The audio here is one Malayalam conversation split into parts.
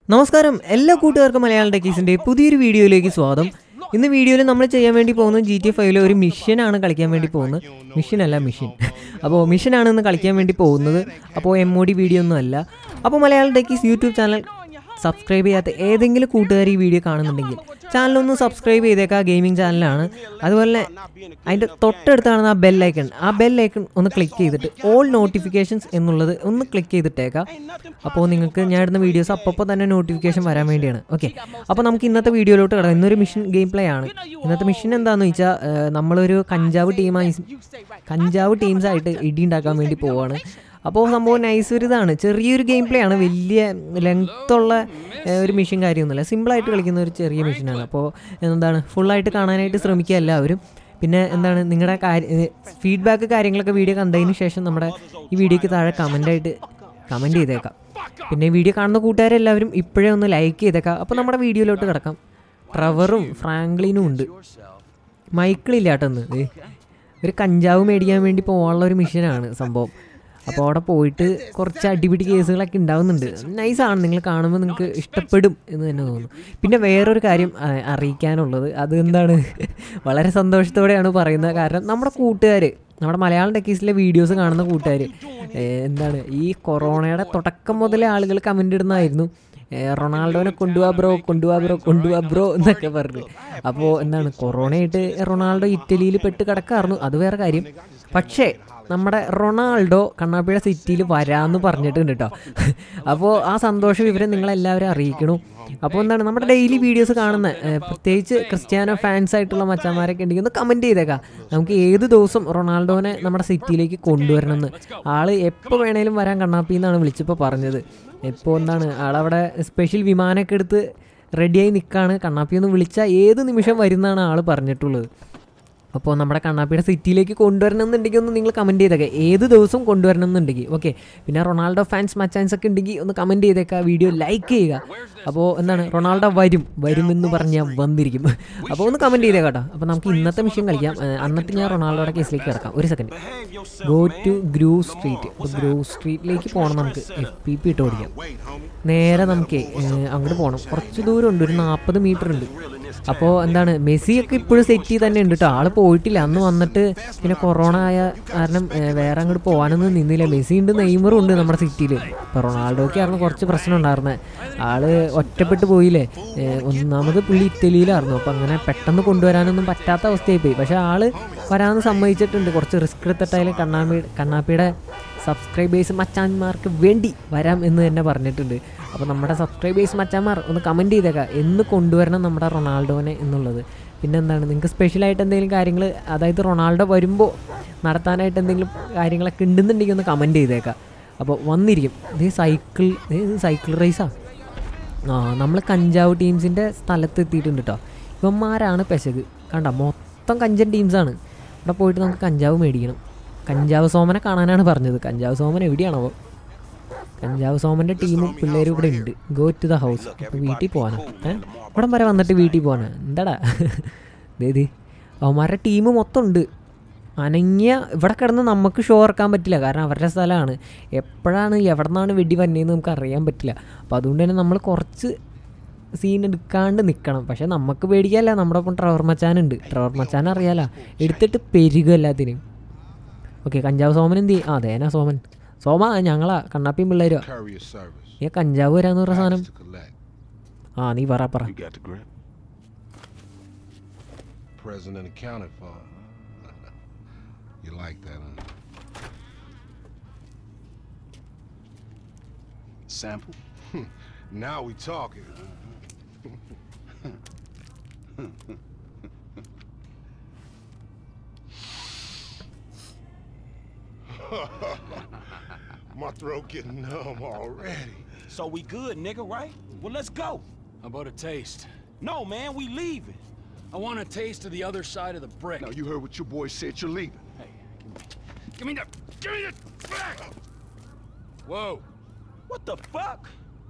നമസ്കാരം എല്ലാ കൂട്ടുകാർക്കും മലയാളം ടെക്കീസിൻ്റെ പുതിയൊരു വീഡിയോയിലേക്ക് സ്വാഗതം ഇന്ന് വീഡിയോയിൽ നമ്മൾ ചെയ്യാൻ വേണ്ടി പോകുന്നത് ജി ടി ഫൈവിലെ ഒരു മിഷനാണ് കളിക്കാൻ വേണ്ടി പോകുന്നത് മിഷൻ അല്ല മിഷൻ അപ്പോൾ മിഷനാണ് ഇന്ന് കളിക്കാൻ വേണ്ടി പോകുന്നത് അപ്പോൾ എം ഒ ഡി വീഡിയോ ഒന്നും അല്ല അപ്പോൾ Malayalam techies YouTube channel subscribe ചെയ്യാത്ത ഏതെങ്കിലും കൂട്ടുകാർ ഈ വീഡിയോ കാണുന്നുണ്ടെങ്കിൽ ചാനലൊന്ന് സബ്സ്ക്രൈബ് ചെയ്തേക്കാം ഗെയിമിംഗ് ചാനലാണ് അതുപോലെ അതിൻ്റെ തൊട്ടടുത്താണ് ആ ബെൽ ഐക്കൺ ആ ബെൽ ഐക്കൺ ഒന്ന് ക്ലിക്ക് ചെയ്തിട്ട് ഓൾ നോട്ടിഫിക്കേഷൻസ് എന്നുള്ളത് ഒന്ന് ക്ലിക്ക് ചെയ്തിട്ടേക്കാം അപ്പോൾ നിങ്ങൾക്ക് ഞാൻ ഇടുന്ന വീഡിയോസ് അപ്പോൾ തന്നെ നോട്ടിഫിക്കേഷൻ വരാൻ വേണ്ടിയാണ് ഓക്കെ അപ്പോൾ നമുക്ക് ഇന്നത്തെ വീഡിയോയിലോട്ട് കിടക്കാം ഇന്നൊരു മിഷൻ ഗെയിം പ്ലേ ആണ് ഇന്നത്തെ മിഷൻ എന്താണെന്ന് വെച്ചാൽ ഏഹ്, നമ്മളൊരു കഞ്ചാവ് ടീമായി കഞ്ചാവ് ടീംസായിട്ട് ഇടി ഉണ്ടാക്കാൻ വേണ്ടി പോവാണ് അപ്പോൾ സംഭവം നൈസ് ഒരു ഇതാണ് ചെറിയൊരു ഗെയിം പ്ലേ ആണ് വലിയ ലെങ്ത്തുള്ള ഒരു മിഷൻ കാര്യമൊന്നുമില്ല സിമ്പിളായിട്ട് കളിക്കുന്ന ഒരു ചെറിയ മിഷനാണ് അപ്പോൾ എന്താണ് ഫുള്ളായിട്ട് കാണാനായിട്ട് ശ്രമിക്കുക എല്ലാവരും പിന്നെ എന്താണ് നിങ്ങളുടെ കാര്യം ഫീഡ്ബാക്ക് കാര്യങ്ങളൊക്കെ വീഡിയോ കണ്ടതിന് ശേഷം നമ്മുടെ ഈ വീഡിയോക്ക് താഴെ കമൻ്റായിട്ട് കമൻറ്റ് ചെയ്തേക്കാം പിന്നെ വീഡിയോ കാണുന്ന കൂട്ടുകാരെല്ലാവരും ഇപ്പോഴേ ഒന്ന് ലൈക്ക് ചെയ്തേക്കാം അപ്പോൾ നമ്മുടെ വീഡിയോയിലോട്ട് കിടക്കാം ട്രവറും ഫ്രാങ്ക്ലിനും ഉണ്ട് മൈക്കിളില്ല കേട്ടോ ഇന്ന് ദേ, ഒരു കഞ്ചാവ് മേടിക്കാൻ വേണ്ടി പോകാനുള്ള ഒരു മിഷനാണ് സംഭവം അപ്പോൾ അവിടെ പോയിട്ട് കുറച്ച് അടിപിടി കേസുകളൊക്കെ ഉണ്ടാവുന്നുണ്ട് നൈസാണ് നിങ്ങൾ കാണുമ്പോൾ നിങ്ങൾക്ക് ഇഷ്ടപ്പെടും എന്ന് തന്നെ തോന്നുന്നു പിന്നെ വേറൊരു കാര്യം ആ, അറിയിക്കാനുള്ളത് അത് എന്താണ് വളരെ സന്തോഷത്തോടെയാണ് പറയുന്നത് കാരണം നമ്മുടെ കൂട്ടുകാർ നമ്മുടെ മലയാളം ടെക്കീസിലെ വീഡിയോസ് കാണുന്ന കൂട്ടുകാർ എന്താണ് ഈ കൊറോണയുടെ തുടക്കം മുതലേ ആളുകൾ കമൻ്റ് ഇടുന്നതായിരുന്നു ഏ, റൊണാൾഡോനെ കൊണ്ടുപോവാ ബ്രോ കൊണ്ടുപോവാ ബ്രോ കൊണ്ടുപോവാ ബ്രോ എന്നൊക്കെ പറഞ്ഞു അപ്പോൾ എന്താണ് കൊറോണയായിട്ട് റൊണാൾഡോ ഇറ്റലിയിൽ പെട്ട് കിടക്കാറുന്നു അത് വേറെ കാര്യം പക്ഷേ നമ്മുടെ റൊണാൾഡോ കണ്ണാപ്പിഴ സിറ്റിയിൽ വരാമെന്ന് പറഞ്ഞിട്ടുണ്ട് കേട്ടോ അപ്പോൾ ആ സന്തോഷ വിവരം നിങ്ങളെല്ലാവരും അറിയിക്കണം അപ്പോൾ എന്താണ് നമ്മുടെ ഡെയിലി വീഡിയോസ് കാണുന്ന ഏ, പ്രത്യേകിച്ച് ക്രിസ്ത്യാനോ ഫാൻസ് ആയിട്ടുള്ള മച്ചന്മാരൊക്കെ ഉണ്ടെങ്കിൽ ഒന്ന് കമൻറ്റ് ചെയ്തേക്കാം നമുക്ക് ഏത് ദിവസം റൊണാൾഡോനെ നമ്മുടെ സിറ്റിയിലേക്ക് കൊണ്ടുവരണം എന്ന് ആള് എപ്പോൾ വേണേലും വരാൻ കണ്ണാപ്പി എന്നാണ് വിളിച്ചപ്പോൾ പറഞ്ഞത് ഇപ്പോൾ എന്താണ് ആളവിടെ സ്പെഷ്യൽ വിമാനമൊക്കെ എടുത്ത് റെഡിയായി നിൽക്കുകയാണ് കണ്ണാപ്പി ഒന്ന് വിളിച്ചാൽ ഏത് നിമിഷം വരുന്നതാണ് ആൾ പറഞ്ഞിട്ടുള്ളത് അപ്പോൾ നമ്മുടെ കണ്ണാപ്പിയുടെ സിറ്റിയിലേക്ക് കൊണ്ടുവരണം എന്നുണ്ടെങ്കിൽ ഒന്ന് നിങ്ങൾ കമൻറ്റ് ചെയ്തേക്കാം ഏത് ദിവസവും കൊണ്ടുവരണം എന്നുണ്ടെങ്കിൽ ഓക്കെ പിന്നെ റൊണാൾഡോ ഫാൻസ് മച്ചാൻസ് ഒക്കെ ഉണ്ടെങ്കിൽ ഒന്ന് കമൻറ്റ് ചെയ്തേക്കാം വീഡിയോ ലൈക്ക് ചെയ്യുക അപ്പോൾ എന്താണ് റൊണാൾഡോ വരും വരുമെന്ന് പറഞ്ഞാൽ വന്നിരിക്കും അപ്പോൾ ഒന്ന് കമൻറ്റ് ചെയ്തേക്കാം കേട്ടോ അപ്പോൾ നമുക്ക് ഇന്നത്തെ മിഷൻ കളിക്കാം ഏഹ്, എന്നിട്ട് ഞാൻ റൊണാൾഡോയുടെ കേസിലേക്ക് കിടക്കാം ഒരു second go to Grove street അപ്പോൾ ഗ്രൂ സ്ട്രീറ്റിലേക്ക് പോകണം നമുക്ക് എഫ് പി പി ഇട്ട് ഓടിക്കാം നേരെ നമുക്ക് അങ്ങോട്ട് പോകണം കുറച്ച് ദൂരം ഉണ്ട് ഒരു നാൽപ്പത് മീറ്റർ ഉണ്ട് അപ്പോൾ എന്താണ് മെസ്സിയൊക്കെ ഇപ്പോഴും സെറ്റ് ചെയ്ത് തന്നെ ഉണ്ട് കേട്ടോ ആള് പോയിട്ടില്ല അന്ന് വന്നിട്ട് പിന്നെ കൊറോണ ആയ കാരണം ഏ, വേറെ അങ്ങോട്ട് പോകാനൊന്നും നിന്നില്ല മെസ്സി ഉണ്ട് നെയ്മറും ഉണ്ട് നമ്മുടെ സിറ്റിയിൽ ഇപ്പോൾ റൊണാൾഡോയ്ക്ക് ആയിരുന്നു കുറച്ച് പ്രശ്നം ഉണ്ടായിരുന്നത് ആള് ഒറ്റപ്പെട്ട് പോയില്ലേ ഏ, ഒന്നാമത് പുള്ളി ഇറ്റലിയിലായിരുന്നു അപ്പോൾ അങ്ങനെ പെട്ടെന്ന് കൊണ്ടുവരാനൊന്നും പറ്റാത്ത അവസ്ഥയായി പോയി പക്ഷേ ആള് വരാമെന്ന് സമ്മതിച്ചിട്ടുണ്ട് കുറച്ച് റിസ്ക് എടുത്തിട്ടായാലും കണ്ണാപ്പി കണ്ണാപ്പിയുടെ സബ്സ്ക്രൈബേഴ്സ് മച്ചാന്മാർക്ക് വേണ്ടി വരാം എന്ന് തന്നെ പറഞ്ഞിട്ടുണ്ട് അപ്പോൾ നമ്മുടെ സബ്സ്ക്രൈബേഴ്സ് മച്ചാന്മാർ ഒന്ന് കമൻറ്റ് ചെയ്തേക്കാം എന്ന് കൊണ്ടുവരണം നമ്മുടെ റൊണാൾഡോനെ എന്നുള്ളത് പിന്നെ എന്താണ് നിങ്ങൾക്ക് സ്പെഷ്യലായിട്ട് എന്തെങ്കിലും കാര്യങ്ങൾ അതായത് റൊണാൾഡോ വരുമ്പോൾ നടത്താനായിട്ട് എന്തെങ്കിലും കാര്യങ്ങളൊക്കെ ഉണ്ടെന്നുണ്ടെങ്കിൽ ഒന്ന് കമൻറ്റ് ചെയ്തേക്കാം അപ്പോൾ വന്നിരിക്കും ഇത് സൈക്കിൾ ഇത് സൈക്കിൾ റേസാ ആ നമ്മൾ കഞ്ചാവ് ടീംസിൻ്റെ സ്ഥലത്ത് എത്തിയിട്ടുണ്ട് കേട്ടോ ഇവന്മാരാണ് പെശക് കണ്ട മൊത്തം കഞ്ചൻ ടീംസാണ് അവിടെ പോയിട്ട് നമുക്ക് കഞ്ചാവ് മേടിക്കണം കഞ്ചാവ് സോമനെ കാണാനാണ് പറഞ്ഞത് കഞ്ചാവ് സോമൻ എവിടെയാണോ കഞ്ചാവ് സോമൻ്റെ ടീമും പിള്ളേരും ഇവിടെ ഉണ്ട് ഗോ ടു ദ ഹൗസ് അപ്പോൾ വീട്ടിൽ പോകാനാ ഏഹ് ഇവിടം വരെ വന്നിട്ട് വീട്ടിൽ പോകാനാ എന്താടാ ഇതേത് അവന്മാരുടെ ടീം മൊത്തം ഉണ്ട് അനങ്ങിയ ഇവിടെ കിടന്ന് നമുക്ക് ഷോ ഇറക്കാൻ പറ്റില്ല കാരണം അവരുടെ സ്ഥലമാണ് എപ്പോഴാണ് എവിടെ നിന്നാണ് വെടി വന്നതെന്ന് നമുക്ക് അറിയാൻ പറ്റില്ല അപ്പോൾ അതുകൊണ്ട് തന്നെ നമ്മൾ കുറച്ച് സീൻ എടുക്കാണ്ട് നിൽക്കണം പക്ഷേ നമുക്ക് പേടിക്കാല്ല നമ്മുടെ ഒപ്പം ട്രവർ മച്ചാനുണ്ട് ട്രവർ മച്ചാൻ അറിയാലോ എടുത്തിട്ട് പെരുകും എല്ലാത്തിനും ഓക്കെ കഞ്ചാവ് സോമൻ എന്ത് ചെയ്യും ആ അതേനാ സോമൻ സോമ ഞങ്ങളാ കണ്ണാപ്പിയും പിള്ളേരോ Courier service. ഈ കഞ്ചാവ് വരാന്ന് പറഞ്ഞ സാധനം To collect. ആ നീ പറ പറ You got the grip? President accounted for. you like that, huh? Sample? Now we talking. My throat getting numb already. So we good, nigga, right? Well, let's go. How about a taste? No, man, we leaving. I want a taste of the other side of the brick. Now, you heard what your boy said. You're leaving. Hey, give me the, give me the back! Whoa! What the fuck?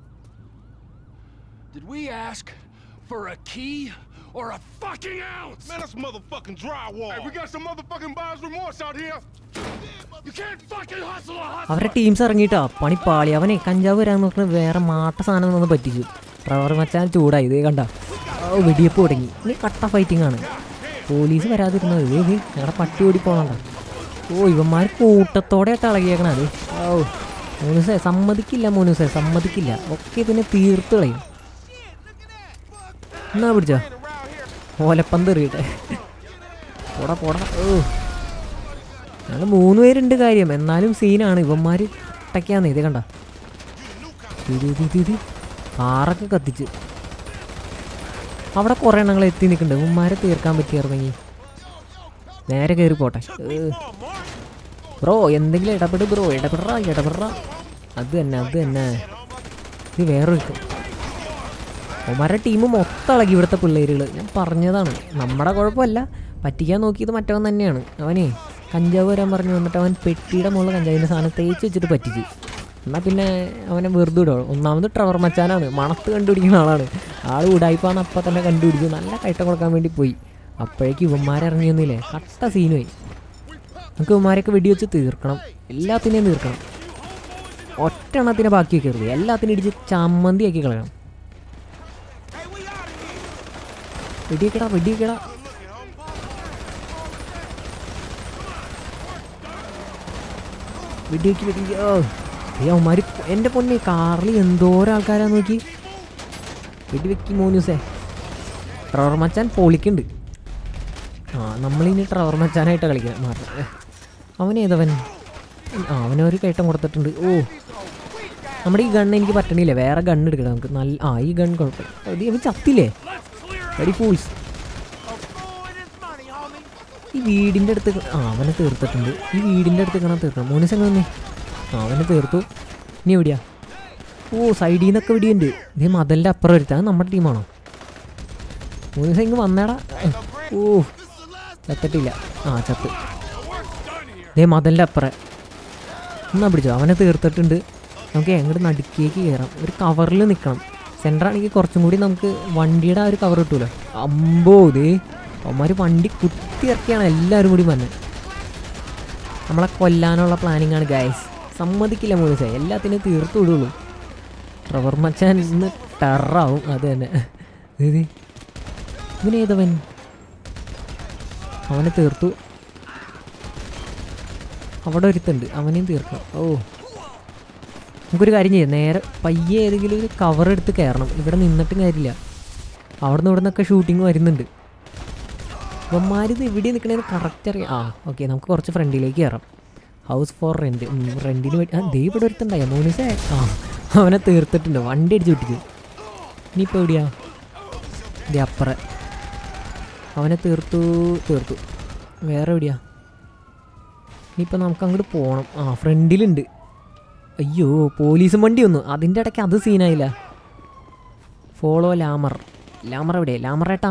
Did we ask for a key or a fucking ounce? Man, that's motherfucking drywall. Hey, we got some motherfucking buyer's remorse out here. You can't fucking hustle a hustle! അവരുടെ ടീംസ് ഇറങ്ങിയിട്ടാ പണി പാളി അവനെ കഞ്ചാവ് വരാന്ന് പറഞ്ഞ് വേറെ മാട്ട സാധനം ഒന്ന് പറ്റിച്ചു ട്രവർ മച്ചാൻ ചൂടായി ഇത് കണ്ട ഓ വെടിയപ്പ് തുടങ്ങി ഇനി കട്ട ഫൈറ്റിംഗ് ആണ് പോലീസ് വരാതിരുന്നത് ഇത് ഇത് ഞങ്ങളുടെ പട്ടി ഓടി പോകണ്ട ഓ ഇവന്മാർ കൂട്ടത്തോടെ ഇളകിയേക്കണം അത് ഓ മോനുസേ സമ്മതിക്കില്ല മോനുസേ സമ്മതിക്കില്ല ഒക്കെ ഇതിനെ തീർത്ത് കളയും എന്നാ പിടിച്ചോ ഓലപ്പന്ത് എറിയട്ടെ പോടാ പോടാ ഓ ഞങ്ങൾ മൂന്ന് പേരുണ്ട് കാര്യം എന്നാലും സീനാണ് ഇവന്മാർ ഇട്ടയ്ക്കാന്ന് ഇത് കണ്ട ഇത് ഇത് ഇത് ഇത് കാറൊക്കെ കത്തിച്ച് അവിടെ കുറേ എണ്ണങ്ങൾ എത്തി നിൽക്കുന്നുണ്ട് ഇവന്മാരെ തീർക്കാൻ പറ്റിയായിരുന്നെങ്കിൽ നേരെ കയറി പോട്ടെ ബ്രോ എന്തെങ്കിലും ഇടപെട് ബ്രോ ഇടപെടറ ഇടപെടറ അത് തന്നെ അത് തന്നെ ഇത് വേറൊരു അവന്മാരുടെ ടീം മൊത്തം ഇളകി ഇവിടുത്തെ പിള്ളേരുകൾ ഞാൻ പറഞ്ഞതാണ് നമ്മുടെ കുഴപ്പമല്ല പറ്റിക്കാൻ നോക്കിയത് മറ്റവൻ തന്നെയാണ് അവനെ കഞ്ചാവ് വരാൻ പറഞ്ഞു വന്നിട്ട് അവൻ പെട്ടിയുടെ മുകളിൽ കഞ്ചാവിൻ്റെ സാധനം തേച്ച് വെച്ചിട്ട് പറ്റിച്ച് എന്നാൽ പിന്നെ അവനെ വെറുതെ ഇടോ ഒന്നാമത് ട്രവർ മച്ചാനാണ് മണത്ത് കണ്ടുപിടിക്കുന്ന ആളാണ് ആൾ ഉടായിപ്പാന്ന് അപ്പം തന്നെ കണ്ടുപിടിച്ചു നല്ല കയറ്റം കൊടുക്കാൻ വേണ്ടി പോയി അപ്പോഴേക്ക് ഇവന്മാരിറങ്ങിയൊന്നുമില്ലേ കട്ട സീനുമായി നമുക്ക് ഇവന്മാരെയൊക്കെ വെടിവെച്ച് തീർക്കണം എല്ലാത്തിനെയും തീർക്കണം ഒറ്റ എണ്ണത്തിനെ ബാക്കി വെക്കരുത് എല്ലാത്തിനും ഇടിച്ച് ചമ്മന്തിയാക്കി കളയണം വെടിവെക്കടാ വെടിവെക്കടാ വെടിവെക്ക് വെടിവെക്ക് ഓ ഏ അവന്മാർ എൻ്റെ പൊന്നെ കാറിൽ എന്തോരം ആൾക്കാരാ നോക്കി വെടിവെക്കി മോനൂസേ ട്രവർ മച്ചാൻ പൊളിക്കുന്നുണ്ട് ആ നമ്മളിനി ട്രവർ മച്ചാനായിട്ട് കളിക്കണം മാറി അവനേതവൻ ആ അവനൊരു കയറ്റം കൊടുത്തിട്ടുണ്ട് ഓ നമ്മുടെ ഈ ഗണ്ണ് എനിക്ക് പറ്റണില്ല വേറെ ഗണ്ണ് എടുക്കണം നമുക്ക് നല്ല ആ ഈ ഗൺ കുഴപ്പമില്ല അത് ഇവൻ ചത്തില്ലേ വെരി ഫൂൾസ് ഈ വീടിൻ്റെ അടുത്ത് ആ അവനെ തീർത്തിട്ടുണ്ട് ഈ വീടിൻ്റെ അടുത്ത് കാണാൻ തീർക്കണം മൂന്ന് ദിവസം വന്നേ ആ അവനെ തീർത്തു ഇനി എവിടെയാ ഓ സൈഡിൽ നിന്നൊക്കെ വെടിയുണ്ട് ഇതേ മതലിൻ്റെ അപ്പുറം വരുത്താൻ നമ്മുടെ ടീമാണോ മൂന്ന് ദിവസം ഇങ്ങ് വന്നേടാ ഓ ചത്തിട്ടില്ല ആ ചത്ത് ഇതേ മതലിൻ്റെ അപ്പുറം എന്നാ പിടിച്ചോ അവനെ തീർത്തിട്ടുണ്ട് നമുക്ക് എങ്ങോട്ട് നടുക്കേക്ക് കയറാം ഒരു കവറിൽ നിൽക്കണം സെൻറ്റർ ആണെങ്കിൽ കുറച്ചും കൂടി നമുക്ക് വണ്ടിയുടെ ആ ഒരു കവർ കിട്ടുമല്ലോ അമ്പോ ഇതേ അവന്മാർ വണ്ടി കുത്തി ഇറക്കിയാണ് എല്ലാവരും കൂടി വന്നത് നമ്മളെ കൊല്ലാനുള്ള പ്ലാനിങ് ആണ് ഗായസ് സമ്മതിക്കില്ല മോനിസേ എല്ലാത്തിനും തീർത്തു വിടുള്ളൂ റബ്ബർ മച്ചാൻ ഇന്ന് ടെററാവും അത് തന്നെ ഇത് ഇവനേതവൻ അവനെ തീർത്തു അവിടെ ഒരുത്തുണ്ട് അവനെയും തീർക്കണം ഓ നമുക്കൊരു കാര്യം ചെയ്യാം നേരെ പയ്യെ ഏതെങ്കിലും ഒരു കവർ എടുത്ത് കയറണം ഇവിടെ നിന്നിട്ടും കാര്യമില്ല അവിടെ നിന്ന് ഇവിടെ നിന്നൊക്കെ ഷൂട്ടിങ് വരുന്നുണ്ട് ഇവന്മാരിത് ഇവിടെ നിൽക്കണേന്ന് കറക്റ്റ് അറിയാം ആ ഓക്കെ നമുക്ക് കുറച്ച് ഫ്രണ്ടിലേക്ക് കയറാം ഹൗസ് ഫോർ റെൻറ്റ് റെൻറ്റിന് വേണ്ടി ആ ദേ ഇവിടെ ഒരുത്തുണ്ടായ മോനിസേ ആ അവനെ തീർത്തിട്ടുണ്ട് വണ്ടി അടിച്ച് വിട്ടിട്ട് ഇനിയിപ്പോൾ എവിടെയാ ദേ അപ്പുറം അവനെ തീർത്തു തീർത്തു വേറെ എവിടെയാ ഇനിയിപ്പോൾ നമുക്ക് അങ്ങോട്ട് പോകണം ആ ഫ്രണ്ടിലുണ്ട് അയ്യോ പോലീസും വണ്ടി വന്നു അതിൻ്റെ ഇടയ്ക്ക് അത് സീനായില്ല ഫോളോ ലാമർ ലാമർ എവിടെ ലാമർ ഏട്ടാ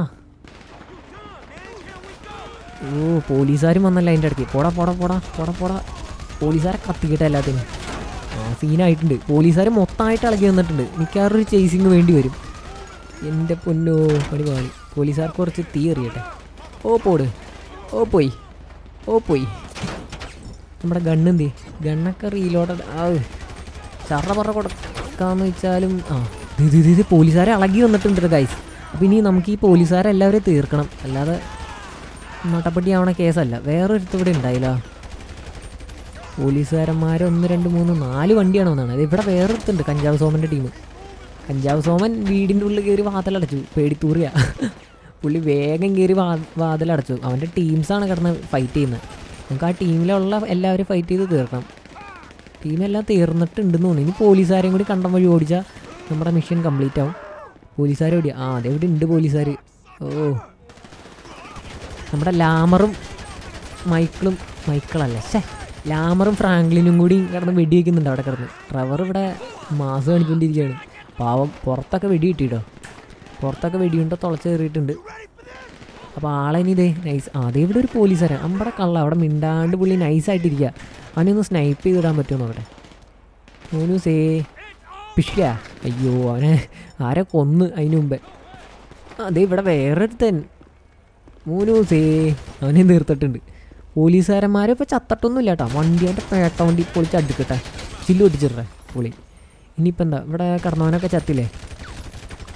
ഓ പോലീസുകാരും വന്നല്ല അതിൻ്റെ ഇടയ്ക്ക് പോടാ പോടാ പോടാ പോടാ പോടാ പോലീസുകാരെ കത്തിക്കട്ടെ എല്ലാത്തിനും ആ സീനായിട്ടുണ്ട് പോലീസുകാർ മൊത്തമായിട്ട് ഇളകി വന്നിട്ടുണ്ട് മിക്കവാറും ഒരു ചേസിങ് വേണ്ടി വരും എൻ്റെ പൊന്നോ പണി പാളി പോലീസുകാർക്ക് കുറച്ച് തീ എറിയട്ടെ ഓ പോട് ഓ പോയി ഓ പോയി നമ്മുടെ ഗണ്ണെന്തേ ഗണ്ണൊക്കെ റീലോഡ് ആ ചറ പറ കൊടുക്കാന്ന് വെച്ചാലും ആ ഇത് ഇത് ഇത് പോലീസുകാരെ ഇളകി വന്നിട്ടുണ്ട് ഗൈസ് അപ്പം ഇനി നമുക്ക് ഈ പോലീസുകാരെ എല്ലാവരെയും തീർക്കണം അല്ലാതെ നട്ടപ്പട്ടി ആവണ കേസല്ല വേറൊരുത്ത് ഇവിടെ ഉണ്ടായില്ല പോലീസുകാരന്മാർ ഒന്ന് രണ്ട് മൂന്ന് നാല് വണ്ടിയാണ് വന്നാണ് അത് ഇവിടെ വേറൊരുത്തുണ്ട് കഞ്ചാവ് സോമൻ്റെ ടീം കഞ്ചാവ് സോമൻ വീടിൻ്റെ ഉള്ളിൽ കയറി വാതിലടച്ചു പേടിത്തൂറിയ പുള്ളി വേഗം കയറി വാ വാതിലടച്ചു അവൻ്റെ ടീംസാണ് കിടന്ന് ഫൈറ്റ് ചെയ്യുന്നത് നമുക്ക് ആ ടീമിലുള്ള എല്ലാവരും ഫൈറ്റ് ചെയ്ത് തീർക്കണം ടീമെല്ലാം തീർന്നിട്ടുണ്ടെന്ന് തോന്നുന്നു ഇനി പോലീസുകാരെയും കൂടി കണ്ടം വഴി ഓടിച്ചാൽ നമ്മുടെ മിഷൻ കംപ്ലീറ്റ് ആവും പോലീസുകാർ എവിടെയാ ആ അതെവിടെ ഉണ്ട് പോലീസുകാർ ഓ നമ്മുടെ ലാമറും മൈക്കിളും മൈക്കിളല്ല ശേ ലാമറും ഫ്രാങ്ക്ലിനും കൂടി കിടന്ന് വെടി വയ്ക്കുന്നുണ്ട് അവിടെ കിടന്ന് ട്രവർ ഇവിടെ മാസം കാണിക്കൊണ്ടിരിക്കുകയാണ് പാവം പുറത്തൊക്കെ വെടി കിട്ടിയിട്ടോ പുറത്തൊക്കെ വെടിയുണ്ട തുളച്ച് കയറിയിട്ടുണ്ട് അപ്പോൾ ആളെനി ഇതേ നൈസ് ആ അതേ ഇവിടെ ഒരു പോലീസുകാരൻ നമ്മുടെ കള്ള അവിടെ മിണ്ടാണ്ട് പുള്ളി നൈസായിട്ടിരിക്കുക അവനൊന്ന് സ്നൈപ്പ് ചെയ്തിടാൻ പറ്റുമോ നോക്കട്ടെ മോനൂസേ പിഷ്ക അയ്യോ അവനെ ആരെ കൊന്ന് അതിന് മുമ്പേ അതെ ഇവിടെ വേറൊരുത്തൻ മൂന്നൂസേ അവനെ തീർത്തിട്ടുണ്ട് പോലീസുകാരന്മാരെ ഇപ്പോൾ ചത്തട്ടൊന്നുമില്ല കേട്ടോ വണ്ടി അവൻ്റെ പേട്ട വണ്ടി പൊളിച്ച് അടുക്കട്ടെ ചില്ല് പൊട്ടിച്ചിട്ടെ പൊളി ഇനിയിപ്പോൾ എന്താ ഇവിടെ കടന്നവനൊക്കെ ചത്തില്ലേ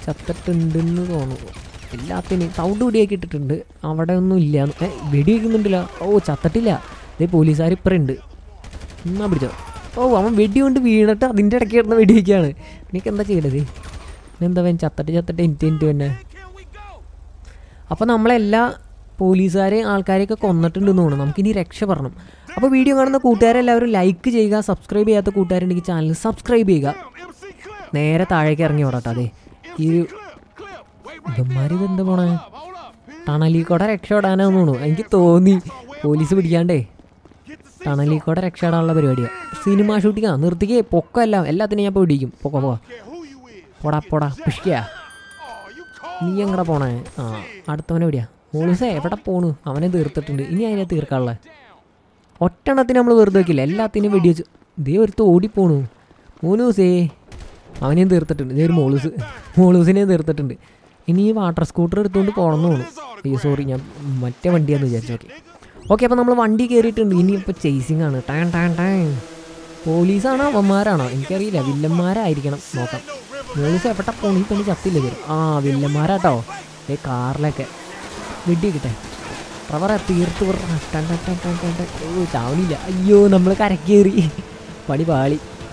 ചത്തിട്ടുണ്ടെന്ന് തോന്നുന്നു എല്ലാത്തിനും സൗണ്ട് പിടിയാക്കി ഇട്ടിട്ടുണ്ട് അവിടെ ഒന്നും ഇല്ല ഏ വെടി വയ്ക്കുന്നുണ്ടല്ലോ ഓ ചത്തിട്ടില്ല ഇതേ പോലീസുകാർ ഇപ്പറ ഉണ്ട് എന്നാ പിടിച്ചോ ഓ അവൻ വെടി കൊണ്ട് വീണിട്ട് അതിൻ്റെ ഇടയ്ക്ക് കിടന്ന് വെടി വയ്ക്കുകയാണ് എനിക്ക് എന്താ ചെയ്യേണ്ടത് എന്താ അവൻ ചത്തട്ട് ചത്തട്ട് എനിക്ക് എനിക്ക് തന്നെ Can we go? അപ്പോൾ നമ്മളെല്ലാ പോലീസുകാരെയും ആൾക്കാരെയൊക്കെ കൊന്നിട്ടുണ്ടെന്ന് തോന്നുന്നു നമുക്കിനി രക്ഷപ്പെടണം അപ്പോൾ വീഡിയോ കാണുന്ന കൂട്ടുകാരെല്ലാവരും ലൈക്ക് ചെയ്യുക സബ്സ്ക്രൈബ് ചെയ്യാത്ത കൂട്ടുകാരുണ്ടെങ്കിൽ ചാനൽ സബ്സ്ക്രൈബ് ചെയ്യുക MC Clip. നേരെ താഴേക്ക് ഇറങ്ങി ഓടട്ടെ അതെ ഈ ഒരു Clip. Clip. Wait right ഇവന്മാർ ഇതെന്താ പോണേ Hold up. ടണലിൽ കൂടെ രക്ഷപ്പെടാനാന്ന് തോന്നുന്നു എനിക്ക് തോന്നി പോലീസ് പിടിക്കാണ്ടേ Get the ടണലിൽ കൂടെ രക്ഷപ്പെടാനുള്ള പരിപാടിയാണ് സിനിമ ഷൂട്ടിങ്ങാ നിർത്തിക്കേ പൊക്കമല്ല എല്ലാത്തിനും ഞാൻ ഇപ്പോൾ പിടിക്കും പൊക്ക പോവാ care who you is. പോടാ പോടാ പുഷ്കിയാ Oh, you cold. നീ എങ്ങടെ പോണേ ആ അടുത്തവനെ എവിടെയാ മോളൂസേ എവിടെ പോണു അവനെ തീർത്തിട്ടുണ്ട് ഇനി അതിനെ തീർക്കാനുള്ള ഒറ്റെണ്ണത്തിന് നമ്മൾ വെറുതെ വെക്കില്ല എല്ലാത്തിനും വെടിവെച്ച് ഇതേ ഒരുത്ത് ഓടിപ്പോണു മോനൂസേ അവനെയും തീർത്തിട്ടുണ്ട് ഇതേ ഒരു മോളൂസ് മോളൂസിനെയും തീർത്തിട്ടുണ്ട് ഇനി ഈ വാട്ടർ സ്കൂട്ടർ എടുത്തുകൊണ്ട് പോകണമെന്ന് തോന്നുന്നു അയ്യോ സോറി ഞാൻ മറ്റേ വണ്ടിയാന്ന് വിചാരിച്ചു ഓക്കെ ഓക്കെ അപ്പോൾ നമ്മൾ വണ്ടി കയറിയിട്ടുണ്ട് ഇനി ഇപ്പോൾ ചേസിങ് ആണ് ടാൻ ടാൻ ടാൻ പോലീസാണോ അവന്മാരാണോ എനിക്കറിയില്ല വില്ലന്മാരായിരിക്കണം നോക്കാം മോളൂസ് എവിടെ പോണി പെണ്ണി ചത്തില്ല വരും ആ വില്ലന്മാരാട്ടോ ഏ കാറിലൊക്കെ വെടി കിട്ടെ റവറ തീർത്ത് വിടറ. ടൻ ടൻ ടൻ ടൻ ടൻ ടൻ. ഓ ചാവണില്ല അയ്യോ നമ്മൾ കരക്കേറി പണി പാളി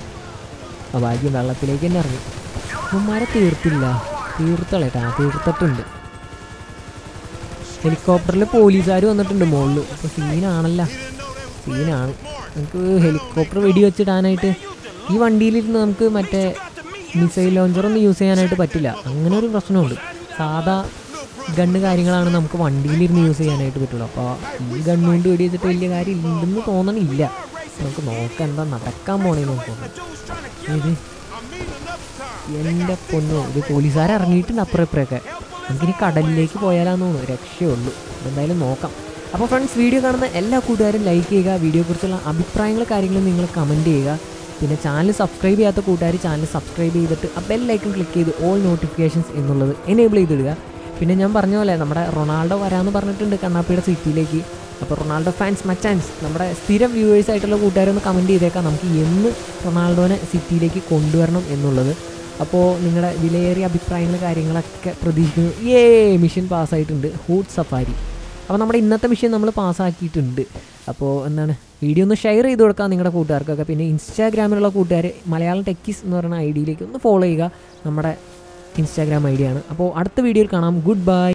ആ ഭാഗ്യം വെള്ളത്തിലേക്ക് തന്നെ ഇറങ്ങി അവന്മാരെ തീർത്തില്ല തീർത്തളേട്ടാ തീർത്തിട്ടുണ്ട് ഹെലികോപ്റ്ററിൽ പോലീസുകാർ വന്നിട്ടുണ്ട് മുകളിൽ അപ്പോൾ സീനാണല്ല സീനാണ് നമുക്ക് ഹെലികോപ്റ്റർ വെടി വെച്ചിടാനായിട്ട് ഈ വണ്ടിയിലിരുന്ന് നമുക്ക് മറ്റേ മിസൈൽ ലോഞ്ചറൊന്നും യൂസ് ചെയ്യാനായിട്ട് പറ്റില്ല അങ്ങനെ ഒരു പ്രശ്നമുണ്ട് സാധാ ഗണ്ണ് കാര്യങ്ങളാണ് നമുക്ക് വണ്ടിയിലിരുന്ന് യൂസ് ചെയ്യാനായിട്ട് പറ്റുള്ളൂ അപ്പോൾ ഈ ഗണ്ണ് കൊണ്ട് വെടി വെച്ചിട്ട് വലിയ കാര്യം ഇല്ലെന്ന് തോന്നണില്ല നമുക്ക് നോക്കാം എന്താ നടക്കാൻ പോണേന്ന് നോക്കാം ഇത് എൻ്റെ പൊന്നോ ഇത് പോലീസുകാർ ഇറങ്ങിയിട്ടുണ്ട് അപ്പുറം ഇപ്പുറമൊക്കെ നമുക്കിനി കടലിലേക്ക് പോയാലാന്ന് തോന്നുന്നു രക്ഷയുള്ളൂ എന്തായാലും നോക്കാം അപ്പോൾ ഫ്രണ്ട്സ് വീഡിയോ കാണുന്ന എല്ലാ കൂട്ടുകാരും ലൈക്ക് ചെയ്യുക വീഡിയോയെക്കുറിച്ചുള്ള അഭിപ്രായങ്ങൾ കാര്യങ്ങൾ നിങ്ങൾ കമൻറ്റ് ചെയ്യുക പിന്നെ ചാനൽ സബ്സ്ക്രൈബ് ചെയ്യാത്ത കൂട്ടുകാർ ചാനൽ സബ്സ്ക്രൈബ് ചെയ്തിട്ട് ആ ബെൽ ഐക്കൺ ക്ലിക്ക് ചെയ്ത് ഓൾ നോട്ടിഫിക്കേഷൻസ് എന്നുള്ളത് എനേബിൾ ചെയ്തിടുക പിന്നെ ഞാൻ പറഞ്ഞ പോലെ നമ്മുടെ റൊണാൾഡോ വരാമെന്ന് പറഞ്ഞിട്ടുണ്ട് കണ്ണാപ്പിയുടെ സിറ്റിയിലേക്ക് അപ്പോൾ റൊണാൾഡോ ഫാൻസ് മച്ചാൻസ് നമ്മുടെ സ്ഥിരം വ്യൂവേഴ്സ് ആയിട്ടുള്ള കൂട്ടുകാരൊന്ന് കമൻറ്റ് ചെയ്തേക്കാം നമുക്ക് എന്ന് റൊണാൾഡോനെ സിറ്റിയിലേക്ക് കൊണ്ടുവരണം എന്നുള്ളത് അപ്പോൾ നിങ്ങളുടെ വിലയേറിയ അഭിപ്രായങ്ങൾ കാര്യങ്ങളൊക്കെ പ്രതീക്ഷിക്കുന്നു ഏ മിഷൻ പാസ്സായിട്ടുണ്ട് ഹൂട്ട് സഫാരി അപ്പോൾ നമ്മുടെ ഇന്നത്തെ മിഷൻ നമ്മൾ പാസ്സാക്കിയിട്ടുണ്ട് അപ്പോൾ എന്താണ് വീഡിയോ ഒന്ന് ഷെയർ ചെയ്ത് കൊടുക്കാം നിങ്ങളുടെ കൂട്ടുകാർക്കൊക്കെ പിന്നെ ഇൻസ്റ്റാഗ്രാമിലുള്ള കൂട്ടുകാർ മലയാളം ടെക്കീസ് എന്ന് പറയുന്ന ഐ ഡിയിലേക്ക് ഒന്ന് ഫോളോ ചെയ്യുക നമ്മുടെ ഇൻസ്റ്റാഗ്രാം ഐ ഡിയാണ് അപ്പോൾ അടുത്ത വീഡിയോയിൽ കാണാം ഗുഡ് ബൈ